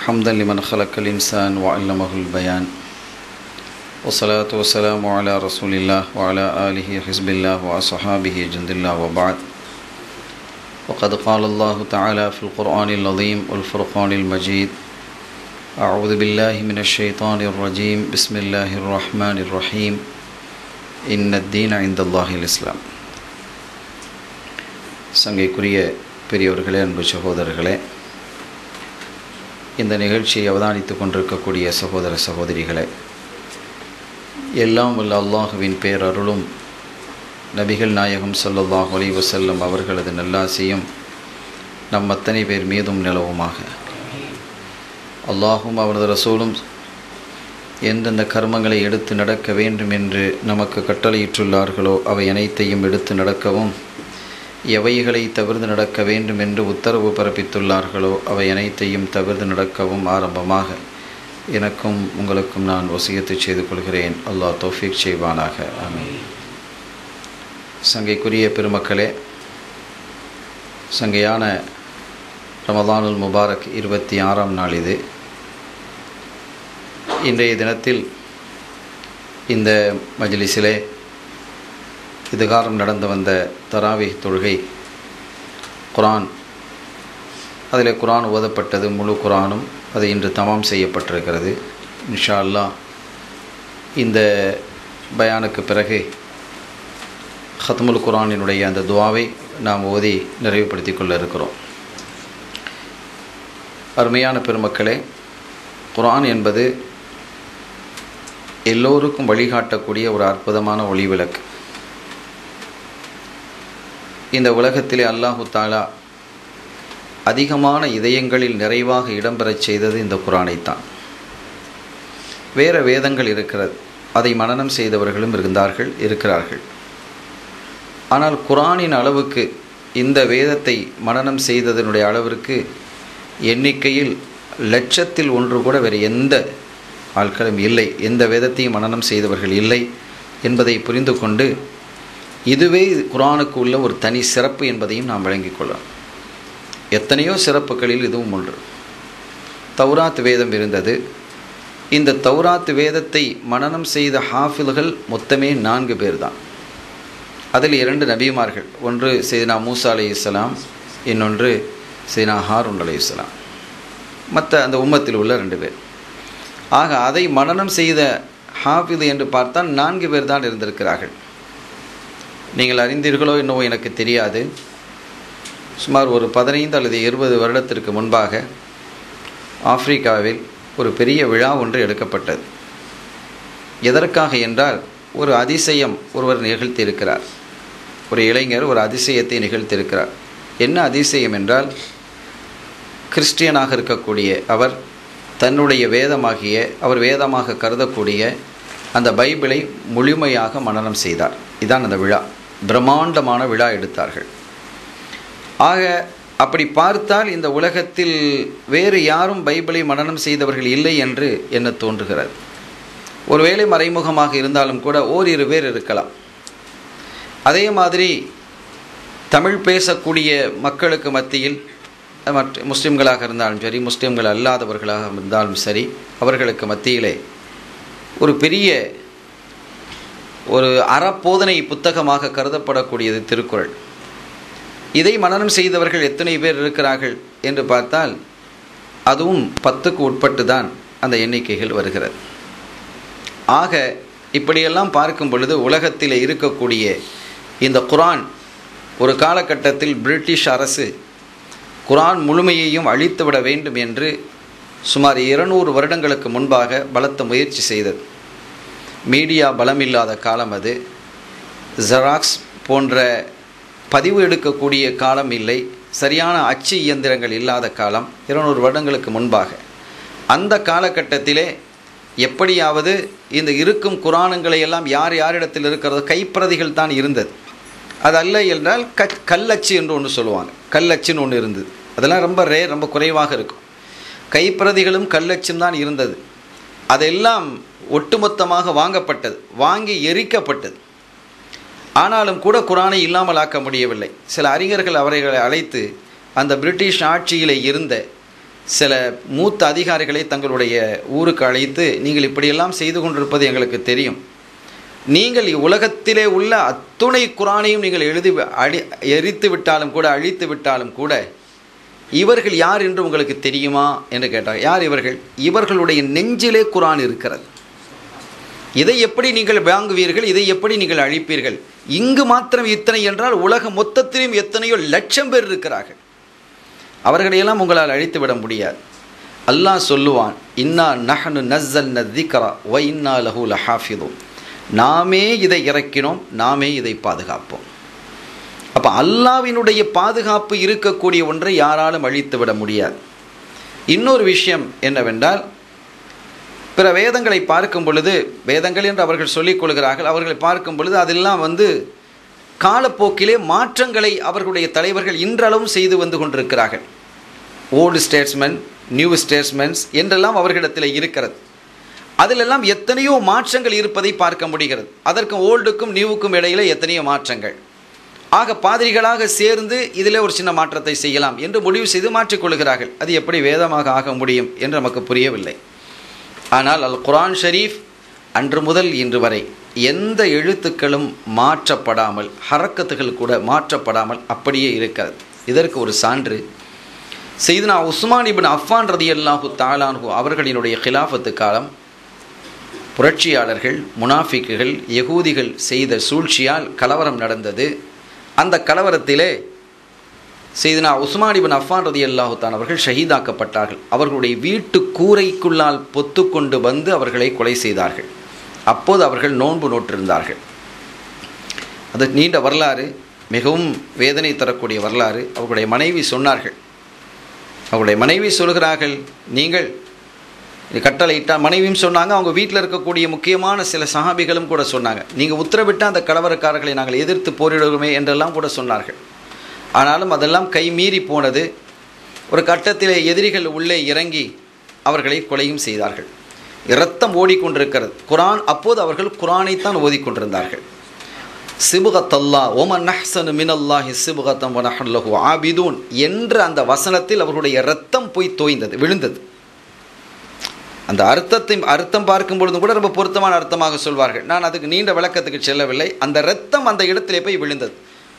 حمدا لمن خلق الإنسان وعلمه البيان والصلاة والسلام على رسول الله وعلى آله حزب الله وأصحابه جند الله وبعد وقد قال الله تعالى في القرآن العظيم والفرقان المجيد أعوذ بالله من الشيطان الرجيم بسم الله الرحمن الرحيم إن الدين عند الله الإسلام சங்கைக்குரிய பெரியவர்களே அன்பு சகோதரர்களே இந்த நிகழ்ச்சியை அவதானித்து கொண்டிருக்கக்கூடிய சகோதர சகோதரிகளே எல்லாம் வல்ல அல்லாஹுவின் பேரருளும் நபிகள் நாயகம் ஸல்லல்லாஹு அலைஹி வஸல்லம் அவர்களது நல்லாசியும் நம் அத்தனை பேர் மீதும் நிலவுமாக அல்லாஹும் அவரது ரசூலும் எந்தெந்த கர்மங்களை எடுத்து நடக்க வேண்டும் என்று நமக்கு கட்டளையிட்டுள்ளார்களோ அவை அனைத்தையும் எடுத்து நடக்கவும் எவைகளை தவிர்த்து நடக்க வேண்டும் என்று உத்தரவு பிறப்பித்துள்ளார்களோ அவை அனைத்தையும் தவிர்த்து நடக்கவும் ஆரம்பமாக எனக்கும் உங்களுக்கும் நான் வசியத்தை செய்து கொள்கிறேன் அல்லாஹ் தௌஃபீக் செய்வானாக ஆமீன் சங்கைக்குரிய பெருமக்களே சங்கையான ரமதானுல் முபாரக் இருபத்தி ஆறாம் நாள் இது இன்றைய தினத்தில் இந்த மஜ்லிஸிலே இதுகாரம் நடந்து வந்த தராவி தொழுகை குரான் அதில் குரான் ஓதப்பட்டது முழு குரானும் அது இன்று தமாம் செய்யப்பட்டிருக்கிறது இன்ஷா அல்லா இந்த பயானுக்கு பிறகு ஹத்முல் குரானினுடைய அந்த துவாவை நாம் ஓதி நிறைவுபடுத்தி கொள்ள இருக்கிறோம் அருமையான பெருமக்களே குரான் என்பது எல்லோருக்கும் வழிகாட்டக்கூடிய ஒரு அற்புதமான ஒளிவிளக்கு இந்த உலகத்திலே அல்லாஹு தாலா அதிகமான இதயங்களில் நிறைவாக இடம்பெறச் செய்தது இந்த குரானைத்தான் வேறு வேதங்கள் இருக்கிறது அதை மனனம் செய்தவர்களும் இருந்தார்கள் இருக்கிறார்கள் ஆனால் குரானின் அளவுக்கு இந்த வேதத்தை மனனம் செய்ததனுடைய அளவிற்கு எண்ணிக்கையில் லட்சத்தில் ஒன்று கூட வேறு எந்த ஆட்களும் இல்லை எந்த வேதத்தையும் மனனம் செய்தவர்கள் இல்லை என்பதை புரிந்து கொண்டு இதுவே குரானுக்கு உள்ள ஒரு தனி சிறப்பு என்பதையும் நாம் விளங்கிக் கொள்ளலாம் எத்தனையோ சிறப்புகளில் இதுவும் ஒன்று தௌராத் வேதம் இருந்தது இந்த தௌராத் வேதத்தை மனனம் செய்த ஹாஃபில்கள் மொத்தமே நான்கு பேர் தான் அதில் இரண்டு நபிமார்கள் ஒன்று செய்தினா மூசா அலி இஸ்லாம் இன்னொன்று செய்தினா ஹாரூன் அலி இஸ்லாம் மற்ற அந்த உம்மத்தில் உள்ள ரெண்டு பேர் ஆக அதை மனனம் செய்த ஹாஃபிது என்று பார்த்தால் நான்கு பேர் தான் இருந்திருக்கிறார்கள் நீங்கள் அறிந்தீர்களோ என்னவோ எனக்கு தெரியாது சுமார் ஒரு பதினைந்து அல்லது இருபது வருடத்திற்கு முன்பாக ஆப்பிரிக்காவில் ஒரு பெரிய விழா ஒன்று எடுக்கப்பட்டது எதற்காக என்றால் ஒரு அதிசயம் ஒருவர் நிகழ்த்தியிருக்கிறார் ஒரு இளைஞர் ஒரு அதிசயத்தை நிகழ்த்தியிருக்கிறார் என்ன அதிசயம் என்றால் கிறிஸ்டியனாக இருக்கக்கூடிய அவர் தன்னுடைய வேதமாகிய அவர் வேதமாக கருதக்கூடிய அந்த பைபிளை முழுமையாக மனனம் செய்தார் இதான் அந்த விழா பிரம்மாண்டமான விழா எடுத்தார்கள் ஆக அப்படி பார்த்தால் இந்த உலகத்தில் வேறு யாரும் பைபிளை மனனம் செய்தவர்கள் இல்லை என்று என்ன தோன்றுகிறது ஒருவேளை மறைமுகமாக இருந்தாலும் கூட ஓரிரு பேர் இருக்கலாம் அதே மாதிரி தமிழ் பேசக்கூடிய மக்களுக்கு மத்தியில் மற்ற முஸ்லீம்களாக இருந்தாலும் சரி முஸ்லீம்கள் அல்லாதவர்களாக இருந்தாலும் சரி அவர்களுக்கு மத்தியிலே ஒரு பெரிய ஒரு அறப்போதனை புத்தகமாக கருதப்படக்கூடியது திருக்குறள் இதை மனனம் செய்தவர்கள் எத்தனை பேர் இருக்கிறார்கள் என்று பார்த்தால் அதுவும் பத்துக்கு உட்பட்டு தான் அந்த எண்ணிக்கைகள் வருகிறது ஆக இப்படியெல்லாம் பார்க்கும் பொழுது உலகத்தில் இருக்கக்கூடிய இந்த குரான் ஒரு காலகட்டத்தில் பிரிட்டிஷ் அரசு குரான் முழுமையையும் அழித்துவிட வேண்டும் என்று சுமார் இருநூறு வருடங்களுக்கு முன்பாக பலத்த முயற்சி செய்தது மீடியா பலமில்லாத காலம் அது ஜெராக்ஸ் போன்ற பதிவு எடுக்கக்கூடிய காலம் இல்லை சரியான அச்சு இயந்திரங்கள் இல்லாத காலம் இருநூறு வருடங்களுக்கு முன்பாக அந்த காலகட்டத்திலே எப்படியாவது இந்த இருக்கும் குரானுங்களை எல்லாம் யார் யாரிடத்தில் இருக்கிறதோ கைப்பிரதிகள் தான் இருந்தது அது அல்ல என்றால் க கல்லச்சு என்று ஒன்று சொல்லுவாங்க கல்லச்சுன்னு ஒன்று இருந்தது அதெல்லாம் ரொம்ப ரே ரொம்ப குறைவாக இருக்கும் கைப்பிரதிகளும் கல்லச்சும் தான் இருந்தது அதெல்லாம் ஒட்டுமொத்தமாக வாங்கப்பட்டது வாங்கி எரிக்கப்பட்டது ஆனாலும் கூட குரானை இல்லாமல் ஆக்க முடியவில்லை சில அறிஞர்கள் அவர்களை அழைத்து அந்த பிரிட்டிஷ் ஆட்சியிலே இருந்த சில மூத்த அதிகாரிகளை தங்களுடைய ஊருக்கு அழைத்து நீங்கள் இப்படியெல்லாம் செய்து கொண்டிருப்பது எங்களுக்கு தெரியும் நீங்கள் உலகத்திலே உள்ள அத்துணை குரானையும் நீங்கள் எழுதி அழி எரித்து விட்டாலும் கூட அழித்து விட்டாலும் கூட இவர்கள் யார் என்று உங்களுக்கு தெரியுமா என்று கேட்டார் யார் இவர்கள் இவர்களுடைய நெஞ்சிலே குரான் இருக்கிறது இதை எப்படி நீங்கள் வாங்குவீர்கள் இதை எப்படி நீங்கள் அழிப்பீர்கள் இங்கு மாத்திரம் இத்தனை என்றால் உலக மொத்தத்திலும் எத்தனையோ லட்சம் பேர் இருக்கிறார்கள் அவர்களையெல்லாம் உங்களால் அழித்து விட முடியாது அல்லாஹ் சொல்லுவான் இன்னா நஹனு நஸ்ஸல் நதிகரா ஒ இன்னா லஹு லஹாஃபிதும் நாமே இதை இறக்கினோம் நாமே இதை பாதுகாப்போம் அப்போ அல்லாவினுடைய பாதுகாப்பு இருக்கக்கூடிய ஒன்றை யாராலும் அழித்து விட முடியாது இன்னொரு விஷயம் என்னவென்றால் பிற வேதங்களை பார்க்கும் பொழுது வேதங்கள் என்று அவர்கள் சொல்லிக் கொள்கிறார்கள் அவர்களை பார்க்கும் பொழுது அதெல்லாம் வந்து காலப்போக்கிலே மாற்றங்களை அவர்களுடைய தலைவர்கள் இன்றளவும் செய்து வந்து கொண்டிருக்கிறார்கள் ஓல்டு ஸ்டேட்ஸ்மென் நியூ ஸ்டேட்ஸ்மென்ஸ் என்றெல்லாம் அவர்களிடத்தில் இருக்கிறது அதிலெல்லாம் எத்தனையோ மாற்றங்கள் இருப்பதை பார்க்க முடிகிறது அதற்கும் ஓல்டுக்கும் நியூவுக்கும் இடையில எத்தனையோ மாற்றங்கள் ஆக பாதிரிகளாக சேர்ந்து இதில் ஒரு சின்ன மாற்றத்தை செய்யலாம் என்று முடிவு செய்து மாற்றிக்கொள்கிறார்கள் அது எப்படி வேதமாக ஆக முடியும் என்று நமக்கு புரியவில்லை ஆனால் அல் குரான் ஷரீஃப் அன்று முதல் இன்று வரை எந்த எழுத்துக்களும் மாற்றப்படாமல் ஹரக்கத்துகள் கூட மாற்றப்படாமல் அப்படியே இருக்கிறது இதற்கு ஒரு சான்று செய்தனா உஸ்மான் இபின் அஃபான் ரதி அல்லாஹு தாலான்ஹு அவர்களினுடைய கிலாஃபத்து காலம் புரட்சியாளர்கள் முனாஃபிக்குகள் யகூதிகள் செய்த சூழ்ச்சியால் கலவரம் நடந்தது அந்த கலவரத்திலே செய்தனா உஸ்மான் இபின் அஃபான் ரதி அல்லாஹு தான் அவர்கள் ஷஹீதாக்கப்பட்டார்கள் அவர்களுடைய வீட்டு கூரைக்குள்ளால் பொத்து கொண்டு வந்து அவர்களை கொலை செய்தார்கள் அப்போது அவர்கள் நோன்பு நோற்றிருந்தார்கள் அது நீண்ட வரலாறு மிகவும் வேதனை தரக்கூடிய வரலாறு அவர்களுடைய மனைவி சொன்னார்கள் அவருடைய மனைவி சொல்கிறார்கள் நீங்கள் கட்டளையிட்டால் மனைவியும் சொன்னாங்க அவங்க வீட்டில் இருக்கக்கூடிய முக்கியமான சில சஹாபிகளும் கூட சொன்னாங்க நீங்கள் உத்தரவிட்டால் அந்த கலவரக்காரர்களை நாங்கள் எதிர்த்து போரிடுவோமே என்றெல்லாம் கூட சொன்னார்கள் ஆனாலும் அதெல்லாம் கை மீறி போனது ஒரு கட்டத்திலே எதிரிகள் உள்ளே இறங்கி அவர்களை கொலையும் செய்தார்கள் இரத்தம் ஓடிக்கொண்டிருக்கிறது குரான் அப்போது அவர்கள் குரானைத்தான் ஓதிக்கொண்டிருந்தார்கள் சிபுகத்தல்லா ஒமன் நஹ்சனு மினல்லாஹி சிபுகத்தம் வனஹல்லஹு ஆபிதூன் என்ற அந்த வசனத்தில் அவர்களுடைய இரத்தம் போய் தோய்ந்தது விழுந்தது அந்த அர்த்தத்தை அர்த்தம் பார்க்கும் பொழுதும் கூட ரொம்ப பொருத்தமான அர்த்தமாக சொல்வார்கள் நான் அதுக்கு நீண்ட விளக்கத்துக்கு செல்லவில்லை அந்த இரத்தம் அந்த இடத்திலே போய் விழுந்தது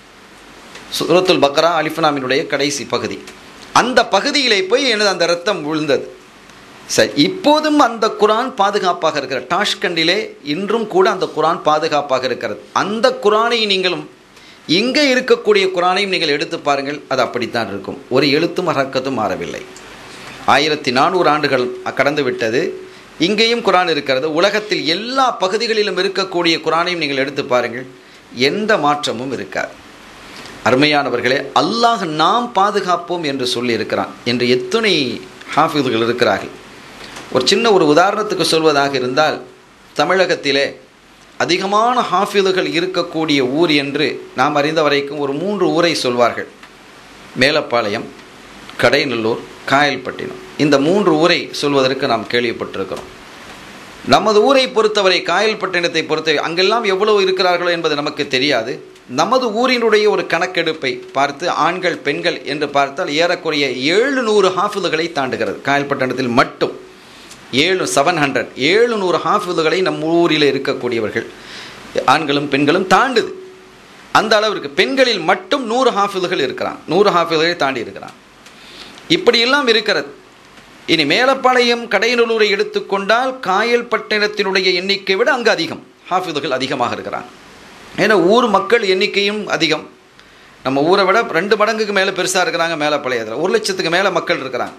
சூரத்துல் பக்ரா அலிஃபனாமினுடைய கடைசி பகுதி அந்த பகுதியிலே போய் எனது அந்த இரத்தம் விழுந்தது சரி இப்போதும் அந்த குரான் பாதுகாப்பாக இருக்கிறது டாஷ்கண்டிலே இன்றும் கூட அந்த குரான் பாதுகாப்பாக இருக்கிறது அந்த குரானை நீங்களும் இங்கே இருக்கக்கூடிய குரானையும் நீங்கள் எடுத்து பாருங்கள் அது அப்படித்தான் இருக்கும் ஒரு எழுத்தும் அரக்கத்தும் மாறவில்லை ஆயிரத்தி நானூறு ஆண்டுகள் கடந்து விட்டது இங்கேயும் குரான் இருக்கிறது உலகத்தில் எல்லா பகுதிகளிலும் இருக்கக்கூடிய குரானையும் நீங்கள் எடுத்து பாருங்கள் எந்த மாற்றமும் இருக்காது அருமையானவர்களே அல்லாஹ் நாம் பாதுகாப்போம் என்று சொல்லி இருக்கிறான் என்று எத்தனை ஹாஃபிதுகள் இருக்கிறார்கள் ஒரு சின்ன ஒரு உதாரணத்துக்கு சொல்வதாக இருந்தால் தமிழகத்திலே அதிகமான ஹாஃபிதுகள் இருக்கக்கூடிய ஊர் என்று நாம் அறிந்த வரைக்கும் ஒரு மூன்று ஊரை சொல்வார்கள் மேலப்பாளையம் கடைநல்லூர் காயல்பட்டினம் இந்த மூன்று ஊரை சொல்வதற்கு நாம் கேள்விப்பட்டிருக்கிறோம் நமது ஊரை பொறுத்தவரை காயல்பட்டினத்தை பொறுத்தவரை அங்கெல்லாம் எவ்வளவு இருக்கிறார்களோ என்பது நமக்கு தெரியாது நமது ஊரினுடைய ஒரு கணக்கெடுப்பை பார்த்து ஆண்கள் பெண்கள் என்று பார்த்தால் ஏறக்குறைய ஏழு நூறு ஹாஃபிதுகளை தாண்டுகிறது காயல்பட்டினத்தில் மட்டும் ஏழு செவன் ஹண்ட்ரட் ஏழு நூறு ஹாஃபிதுகளை நம் ஊரில் இருக்கக்கூடியவர்கள் ஆண்களும் பெண்களும் தாண்டுது அந்த அளவிற்கு பெண்களில் மட்டும் நூறு ஹாஃபிதுகள் இருக்கிறான் நூறு ஹாஃபிதுகளை தாண்டி இருக்கிறான் இப்படியெல்லாம் இருக்கிறது இனி மேலப்பாளையம் கடையநல்லூரை எடுத்துக்கொண்டால் காயல்பட்டினத்தினுடைய எண்ணிக்கை விட அங்கு அதிகம் ஹாஃபிதுகள் அதிகமாக இருக்கிறாங்க ஏன்னா ஊர் மக்கள் எண்ணிக்கையும் அதிகம் நம்ம ஊரை விட ரெண்டு மடங்குக்கு மேலே பெருசாக இருக்கிறாங்க மேலப்பாளையத்தில் ஒரு லட்சத்துக்கு மேலே மக்கள் இருக்கிறாங்க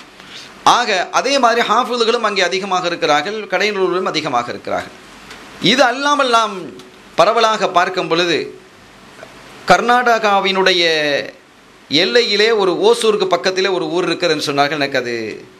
ஆக அதே மாதிரி ஹாஃபிதுகளும் அங்கே அதிகமாக இருக்கிறார்கள் கடையநல்லூரிலும் அதிகமாக இருக்கிறார்கள் இது அல்லாமல் நாம் பரவலாக பார்க்கும் பொழுது கர்நாடகாவினுடைய எல்லையிலே ஒரு ஓசூருக்கு பக்கத்திலே ஒரு ஊர் இருக்கிறதுன்னு சொன்னார்கள் எனக்கு அது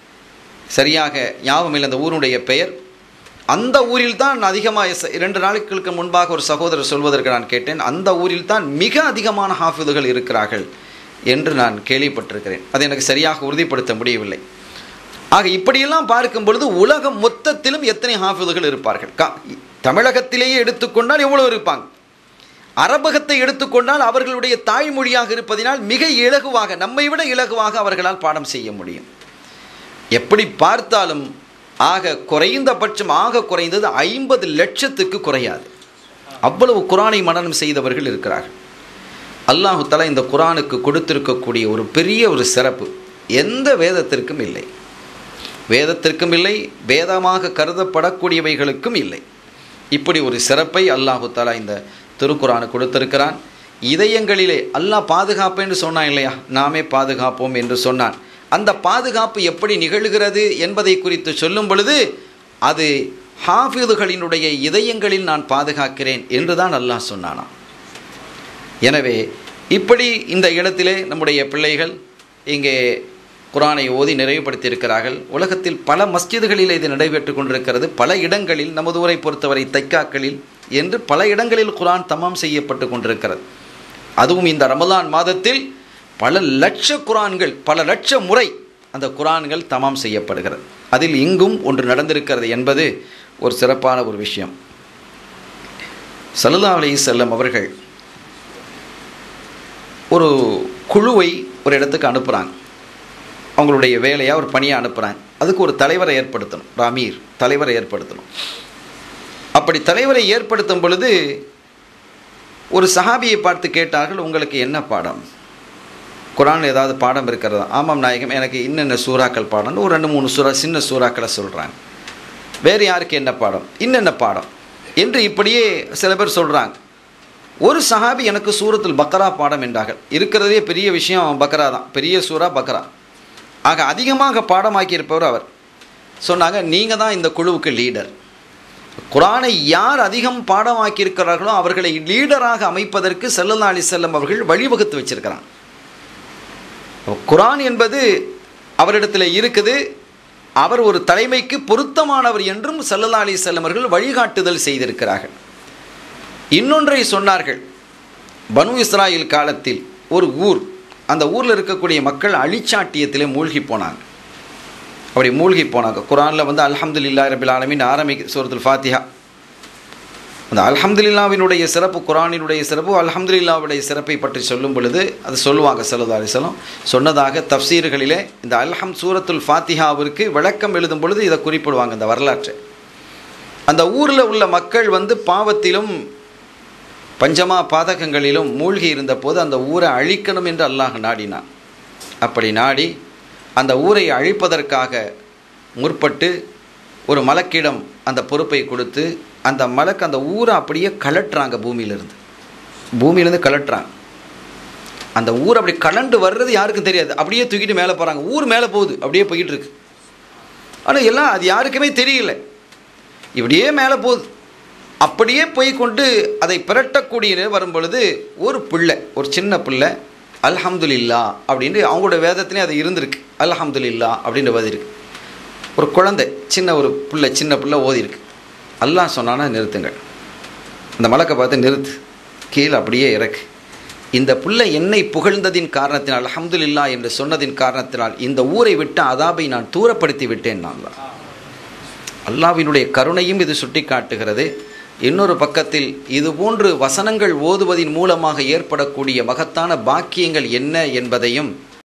சரியாக ஞாபகம் இல்லை அந்த ஊருடைய பெயர் அந்த ஊரில் தான் அதிகமாக இரண்டு நாட்களுக்கு முன்பாக ஒரு சகோதரர் சொல்வதற்கு நான் கேட்டேன் அந்த ஊரில் தான் மிக அதிகமான ஹாஃபிதுகள் இருக்கிறார்கள் என்று நான் கேள்விப்பட்டிருக்கிறேன் அது எனக்கு சரியாக உறுதிப்படுத்த முடியவில்லை ஆக இப்படியெல்லாம் பார்க்கும் பொழுது உலகம் மொத்தத்திலும் எத்தனை ஹாஃபிதுகள் இருப்பார்கள் கா தமிழகத்திலேயே எடுத்துக்கொண்டால் எவ்வளோ இருப்பாங்க அரபகத்தை எடுத்துக்கொண்டால் அவர்களுடைய தாய்மொழியாக இருப்பதினால் மிக இலகுவாக நம்மை விட இலகுவாக அவர்களால் பாடம் செய்ய முடியும் எப்படி பார்த்தாலும் ஆக குறைந்தபட்சம் ஆக குறைந்தது ஐம்பது லட்சத்துக்கு குறையாது அவ்வளவு குரானை மனனம் செய்தவர்கள் இருக்கிறார்கள் அல்லாஹு தலா இந்த குரானுக்கு கொடுத்திருக்கக்கூடிய ஒரு பெரிய ஒரு சிறப்பு எந்த வேதத்திற்கும் இல்லை வேதத்திற்கும் இல்லை வேதமாக கருதப்படக்கூடியவைகளுக்கும் இல்லை இப்படி ஒரு சிறப்பை அல்லாஹு தலா இந்த திருக்குரானு கொடுத்திருக்கிறான் இதயங்களிலே அல்லாஹ் பாதுகாப்புன்னு சொன்னான் இல்லையா நாமே பாதுகாப்போம் என்று சொன்னான் அந்த பாதுகாப்பு எப்படி நிகழ்கிறது என்பதை குறித்து சொல்லும் பொழுது அது ஹாஃபிதுகளினுடைய இதயங்களில் நான் பாதுகாக்கிறேன் என்று தான் அல்லாஹ் சொன்னானாம் எனவே இப்படி இந்த இடத்திலே நம்முடைய பிள்ளைகள் இங்கே குரானை ஓதி நிறைவுபடுத்தியிருக்கிறார்கள் உலகத்தில் பல மஸ்ஜிதுகளில் இது நடைபெற்று கொண்டிருக்கிறது பல இடங்களில் நமது ஊரை பொறுத்தவரை தைக்காக்களில் என்று பல இடங்களில் குரான் தமாம் செய்யப்பட்டு கொண்டிருக்கிறது அதுவும் இந்த ரமலான் மாதத்தில் பல லட்ச குரான்கள் பல லட்ச முறை அந்த குரான்கள் தமாம் செய்யப்படுகிறது அதில் இங்கும் ஒன்று நடந்திருக்கிறது என்பது ஒரு சிறப்பான ஒரு விஷயம் சல்லா அலி செல்லம் அவர்கள் ஒரு குழுவை ஒரு இடத்துக்கு அனுப்புகிறாங்க அவங்களுடைய வேலையாக ஒரு பணியை அனுப்புகிறாங்க அதுக்கு ஒரு தலைவரை ஏற்படுத்தணும் ஒரு அமீர் தலைவரை ஏற்படுத்தணும் அப்படி தலைவரை ஏற்படுத்தும் பொழுது ஒரு சஹாபியை பார்த்து கேட்டார்கள் உங்களுக்கு என்ன பாடம் குரான் ஏதாவது பாடம் இருக்கிறதா ஆமாம் நாயகம் எனக்கு இன்னென்ன சூறாக்கள் பாடம்னு ஒரு ரெண்டு மூணு சூறா சின்ன சூறாக்களை சொல்கிறாங்க வேறு யாருக்கு என்ன பாடம் இன்னென்ன பாடம் என்று இப்படியே சில பேர் சொல்கிறாங்க ஒரு சஹாபி எனக்கு சூரத்தில் பக்ரா பாடம் என்றார்கள் இருக்கிறதே பெரிய விஷயம் பக்ரா தான் பெரிய சூறா பக்ரா ஆக அதிகமாக பாடமாக்கி இருப்பவர் அவர் சொன்னாங்க நீங்கள் தான் இந்த குழுவுக்கு லீடர் குரானை யார் அதிகம் பாடமாக்கி இருக்கிறார்களோ அவர்களை லீடராக அமைப்பதற்கு செல்லல்லா அலி செல்லம் அவர்கள் வழிவகுத்து வச்சிருக்கிறாங்க குரான் என்பது அவரிடத்தில் இருக்குது அவர் ஒரு தலைமைக்கு பொருத்தமானவர் என்றும் சல்லல்லா அலி செல்லம் அவர்கள் வழிகாட்டுதல் செய்திருக்கிறார்கள் இன்னொன்றை சொன்னார்கள் பனு இஸ்ராயில் காலத்தில் ஒரு ஊர் அந்த ஊரில் இருக்கக்கூடிய மக்கள் அழிச்சாட்டியத்திலே மூழ்கி போனாங்க அப்படி மூழ்கி போனாங்க குரானில் வந்து அல்ஹம்துலில்லா ரபில் ஆலமின் ஆரம்பிக்க சூரத்துல் ஃபாத்திஹா அந்த அல்ஹம்துலில்லாவினுடைய சிறப்பு குரானினுடைய சிறப்பு அல்ஹம்துலில்லாவுடைய சிறப்பை பற்றி சொல்லும் பொழுது அது சொல்லுவாங்க சல்லா அலிஸ்லாம் சொன்னதாக தப்சீர்களிலே இந்த அல்ஹம் சூரத்துல் ஃபாத்திஹாவிற்கு விளக்கம் எழுதும் பொழுது இதை குறிப்பிடுவாங்க இந்த வரலாற்றை அந்த ஊரில் உள்ள மக்கள் வந்து பாவத்திலும் பஞ்சமா பாதகங்களிலும் மூழ்கி இருந்தபோது அந்த ஊரை அழிக்கணும் என்று அல்லாஹ் நாடினான் அப்படி நாடி அந்த ஊரை அழிப்பதற்காக முற்பட்டு ஒரு மலக்கிடம் அந்த பொறுப்பை கொடுத்து அந்த மலக்கு அந்த ஊரை அப்படியே கலட்டுறாங்க பூமியிலிருந்து பூமியிலேருந்து கலட்டுறாங்க அந்த ஊர் அப்படி கலண்டு வர்றது யாருக்கும் தெரியாது அப்படியே தூக்கிட்டு மேலே போகிறாங்க ஊர் மேலே போகுது அப்படியே போய்கிட்டு இருக்கு ஆனால் எல்லாம் அது யாருக்குமே தெரியல இப்படியே மேலே போகுது அப்படியே போய் கொண்டு அதை பிரட்டக்கூடிய வரும் பொழுது ஒரு பிள்ளை ஒரு சின்ன பிள்ளை அல்ஹம்துலில்லா அப்படின்னு அவங்களோட வேதத்திலே அது இருந்திருக்கு அல்ஹம்துலில்லா அப்படின்னு ஓதிருக்கு ஒரு குழந்தை சின்ன ஒரு பிள்ளை சின்ன பிள்ளை ஓதிருக்கு அல்லாஹ் சொன்னானா நிறுத்துங்கள் அந்த மலக்கை பார்த்து நிறுத்து கீழே அப்படியே இறக்கு இந்த பிள்ளை என்னை புகழ்ந்ததின் காரணத்தினால் அல்ஹம்துலில்லா என்று சொன்னதின் காரணத்தினால் இந்த ஊரை விட்டு அதாபை நான் தூரப்படுத்தி விட்டேன் நான் தான் அல்லாவினுடைய கருணையும் இது சுட்டி காட்டுகிறது இன்னொரு பக்கத்தில் இதுபோன்று வசனங்கள் ஓதுவதின் மூலமாக ஏற்படக்கூடிய மகத்தான பாக்கியங்கள் என்ன என்பதையும்